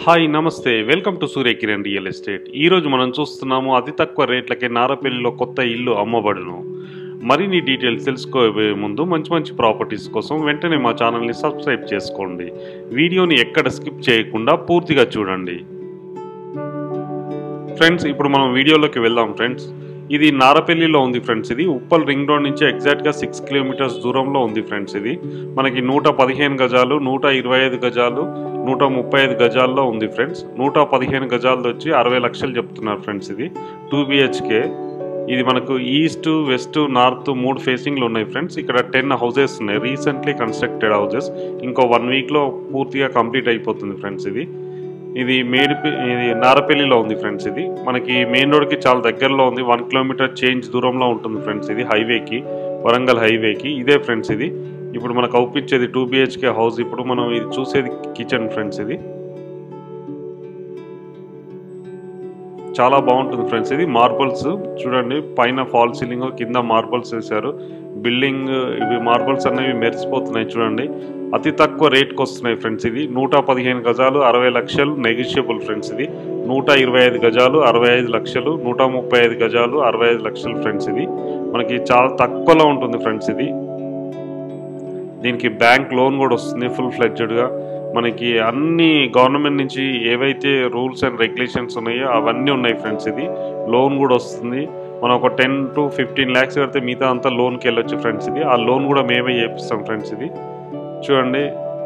hi నమస్తే welcome to Surya Kiran real estate ఈరోజు మనం చూస్తున్నాము అతి తక్కువ రేట్లకే నారపల్లిలో కొత్త ఇల్లు అమ్మబడును మరిన్ని డీటెయిల్స్ తెలుసుకోబోయే ముందు మంచి మంచి ప్రాపర్టీస్ కోసం వెంటనే మా ఛానల్ని సబ్స్క్రైబ్ చేసుకోండి వీడియోని ఎక్కడ స్కిప్ చేయకుండా పూర్తిగా చూడండి ఫ్రెండ్స్ ఇప్పుడు మనం వీడియోలోకి వెళ్దాం ఫ్రెండ్స్ ఇది నారపల్లిలో ఉంది ఫ్రెండ్స్ ఇది ఉప్పల్ రింగ్ రోడ్ నుంచి ఎగ్జాక్ట్గా సిక్స్ కిలోమీటర్స్ దూరంలో ఉంది ఫ్రెండ్స్ ఇది మనకి నూట పదిహేను గజాలు నూట ఇరవై ఐదు గజాలు నూట ముప్పై ఐదు గజాల్లో ఉంది ఫ్రెండ్స్ నూట పదిహేను గజాలది వచ్చి అరవై లక్షలు చెప్తున్నారు ఫ్రెండ్స్ ఇది టూ బిహెచ్కే ఇది మనకు ఈస్ట్ వెస్ట్ నార్త్ మూడు ఫేసింగ్లు ఉన్నాయి ఫ్రెండ్స్ ఇక్కడ టెన్ హౌసెస్ ఉన్నాయి రీసెంట్లీ కన్స్ట్రక్టెడ్ హౌసెస్ ఇంకో వన్ వీక్లో పూర్తిగా కంప్లీట్ అయిపోతుంది ఫ్రెండ్స్ ఇది ఇది మేడిపి ఇది నారపల్లిలో ఉంది ఫ్రెండ్స్ ఇది మనకి మెయిన్ రోడ్కి చాలా దగ్గరలో ఉంది వన్ కిలోమీటర్ చేంజ్ దూరంలో ఉంటుంది ఫ్రెండ్స్ ఇది హైవేకి వరంగల్ హైవేకి ఇదే ఫ్రెండ్స్ ఇది ఇప్పుడు మనకు అవుపించేది టూ బిహెచ్కే హౌస్ ఇప్పుడు మనం ఇది చూసేది కిచెన్ ఫ్రెండ్స్ ఇది చాలా బాగుంటుంది ఫ్రెండ్స్ ఇది మార్బల్స్ చూడండి పైన ఫాల్ సీలింగ్ కింద మార్బల్స్ వేశారు బిల్డింగ్ ఇవి మార్బల్స్ అనేవి మెరిసిపోతున్నాయి చూడండి అతి తక్కువ రేట్కి వస్తున్నాయి ఫ్రెండ్స్ ఇది నూట పదిహేను గజాలు అరవై లక్షలు నెగిషియబుల్ ఫ్రెండ్స్ ఇది నూట ఇరవై ఐదు గజాలు అరవై ఐదు లక్షలు నూట ముప్పై ఐదు గజాలు అరవై ఐదు లక్షలు ఫ్రెండ్స్ ఇది మనకి చాలా తక్కువలో ఉంటుంది ఫ్రెండ్స్ ఇది దీనికి బ్యాంక్ లోన్ కూడా వస్తుంది ఫుల్ ఫ్లెడ్జెడ్గా మనకి అన్ని గవర్నమెంట్ నుంచి ఏవైతే రూల్స్ అండ్ రెగ్యులేషన్స్ ఉన్నాయో అవన్నీ ఉన్నాయి ఫ్రెండ్స్ ఇది లోన్ కూడా వస్తుంది మనం ఒక టెన్ టు ఫిఫ్టీన్ ల్యాక్స్ కడితే మిగతా అంతా లోన్కి వెళ్ళొచ్చు ఫ్రెండ్స్ ఇది ఆ లోన్ కూడా మేమే చేపిస్తాం ఫ్రెండ్స్ ఇది చూడండి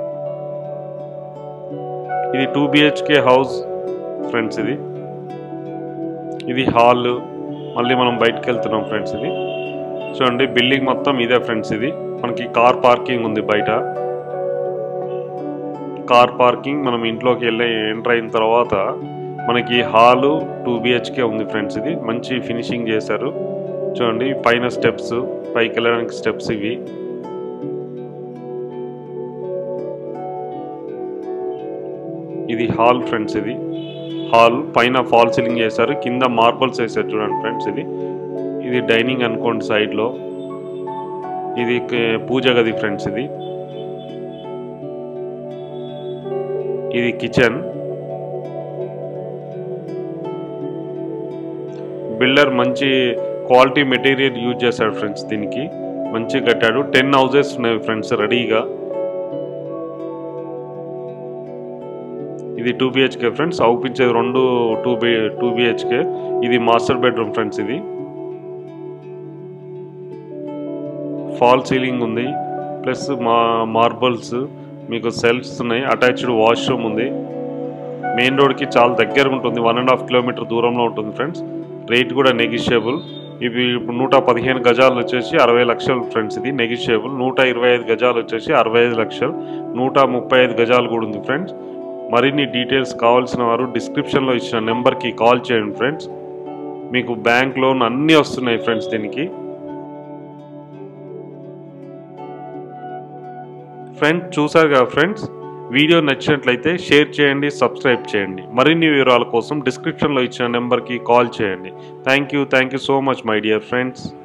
ఇది టూ బిహెచ్కే హౌస్ ఫ్రెండ్స్ ఇది ఇది హాల్ మళ్ళీ మనం బయటకు వెళ్తున్నాం ఫ్రెండ్స్ ఇది చూడండి బిల్డింగ్ మొత్తం ఇదే ఫ్రెండ్స్ ఇది మనకి కార్ పార్కింగ్ ఉంది బయట కార్ పార్కింగ్ మనం ఇంట్లోకి వెళ్ళి ఎంటర్ అయిన తర్వాత మనకి హాలు టూ బిహెచ్కే ఉంది ఫ్రెండ్స్ ఇది మంచి ఫినిషింగ్ చేశారు చూడండి పైన స్టెప్స్ పైకి వెళ్ళడానికి స్టెప్స్ ఇవి ఇది హాల్ ఫ్రెండ్స్ ఇది హాల్ పైన ఫాల్ సీలింగ్ చేశారు కింద మార్బల్స్ వేసారు చూడండి ఫ్రెండ్స్ ఇది ఇది డైనింగ్ అనుకోండి సైడ్లో ఇది క- పూజ గది ఫ్రెండ్స్ ఇది ఇది కిచెన్ బిల్డర్ మంచి క్వాలిటీ మెటీరియల్ యూజ్ చేశాడు ఫ్రెండ్స్ దీనికి మంచిగా కట్టాడు టెన్ హౌసెస్ ఉన్నాయి ఫ్రెండ్స్ రెడీగా ఇది టూ బిహెచ్కే ఫ్రెండ్స్ అవుపించేది రెండు టూ బి టూ బిహెచ్కే ఇది మాస్టర్ బెడ్రూమ్ ఫ్రెండ్స్ ఇది ఫాల్ సీలింగ్ ఉంది ప్లస్ మా మార్బల్స్ మీకు సెల్ఫ్స్ ఉన్నాయి అటాచ్డ్ వాష్రూమ్ ఉంది మెయిన్ రోడ్కి చాలా దగ్గర ఉంటుంది వన్ అండ్ హాఫ్ కిలోమీటర్ దూరంలో ఉంటుంది ఫ్రెండ్స్ రేట్ కూడా నెగిషియబుల్ ఇవి ఇప్పుడు నూట పదిహేను గజాలు వచ్చేసి అరవై లక్షలు ఫ్రెండ్స్ ఇది నెగిషియబుల్ నూట ఇరవై ఐదు గజాలు వచ్చేసి అరవై ఐదు లక్షలు నూట ముప్పై ఐదు గజాలు కూడా ఉంది ఫ్రెండ్స్ మరిన్ని డీటెయిల్స్ కావాల్సిన వారు డిస్క్రిప్షన్లో ఇచ్చిన నెంబర్కి కాల్ చేయండి ఫ్రెండ్స్ మీకు బ్యాంక్ లోన్ అన్నీ వస్తున్నాయి ఫ్రెండ్స్ దీనికి ఫ్రెండ్స్ చూసారు కదా ఫ్రెండ్స్ వీడియో నచ్చినట్లయితే షేర్ చేయండి సబ్స్క్రైబ్ చేయండి మరిన్ని వివరాల కోసం డిస్క్రిప్షన్లో ఇచ్చిన నెంబర్కి కాల్ చేయండి thank you thank you so much my dear friends